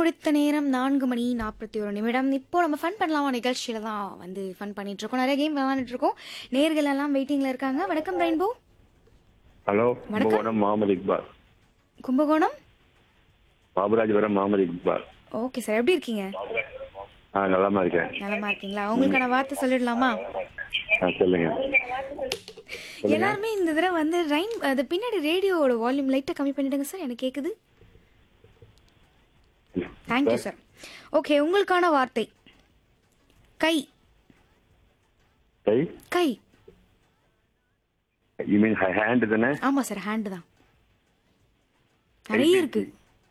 முடித்த நேரம் நான்கு மணி நாற்பத்தி ஒரு நிமிடம் இப்போ நம்ம ஃபன் பண்ணலாமா நிகழ்ச்சியில தான் வந்து ஃபன் பண்ணிட்டு இருக்கோம் நிறைய கேம் விளையாண்டுட்டு இருக்கோம் நேர்கள் எல்லாம் வெயிட்டிங்ல இருக்காங்க வணக்கம் ரெயின்போ ஹலோ வணக்கம். கும்பகோணம் முகமது இக்பால் கும்பகோணம் பாபுராஜபுரம் முகமது இக்பால் ஓகே சார் எப்படி இருக்கீங்க ஆ நலமா இருக்கேன் நலமா இருக்கீங்களா உங்களுக்கான வார்த்தை சொல்லிடலாமா ஆ சொல்லுங்க எல்லாருமே இந்த தடவை வந்து ரைன் அது பின்னாடி ரேடியோவோட வால்யூம் லைட்டா கம்மி பண்ணிடுங்க சார் எனக்கு கேக்குது தேங்க்யூ சார் ஓகே உங்களுக்கான வார்த்தை கை கை கை யூ மீன் ஹேண்ட் தானே ஆமா சார் ஹேண்டு தான் நிறைய இருக்கு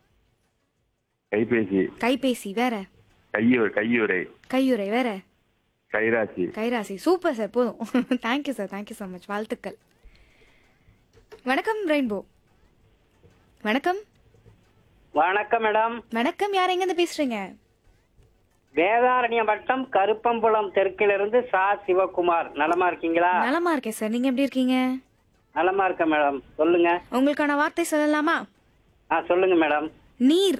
கைபேசி கைபேசி வேற கையுறை கையுறை கையுறை வேற கைராசி கைராசி சூப்பர் சார் போதும் thank you sir thank you so much வாழ்த்துக்கள் வணக்கம் ரெயின்போ வணக்கம் வணக்கம் மேடம் வணக்கம் யார் எங்கேருந்து பேசுறீங்க வேதாரண்யம் வட்டம் கருப்பம்புலம் தெற்கிலிருந்து சா சிவகுமார் நலமா இருக்கீங்களா நலமா இருக்கேன் சார் நீங்க எப்படி இருக்கீங்க நலமா இருக்கேன் மேடம் சொல்லுங்க உங்களுக்கான வார்த்தை சொல்லலாமா ஆ சொல்லுங்க மேடம் நீர்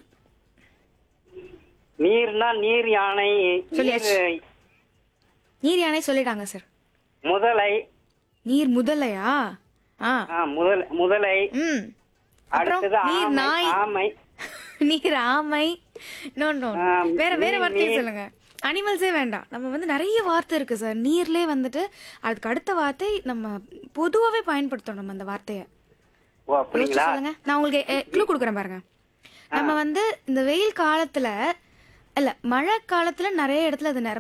நீர்னா நீர் யானை சொல்லியாச்சு. நீர் நீர் யானை சொல்லிட்டாங்க சார் முதலை நீர் முதலையா ஆ ஆ, முதல் முதலை ம் அப்புறம் அடுத்தது நீர் ஆமை நாய் ஆமை நீர் ஆமை நோ நோ ஆ, வேற வேற நீர், வார்த்தையை நீர். சொல்லுங்க அனிமல்ஸே வேண்டாம் நம்ம வந்து நிறைய வார்த்தை இருக்கு சார் நீர்லே வந்துட்டு அதுக்கு அடுத்த வார்த்தை நம்ம பொதுவாவே பயன்படுத்தணும் நம்ம அந்த வார்த்தையை ஓ அப்படிங்களா சொல்லுங்க நான் உங்களுக்கு க்ளூ கொடுக்குறேன் பாருங்க நம்ம வந்து இந்த வெயில் காலத்துல இல்ல மழை காலத்துல நிறைய இடத்துல அது நிற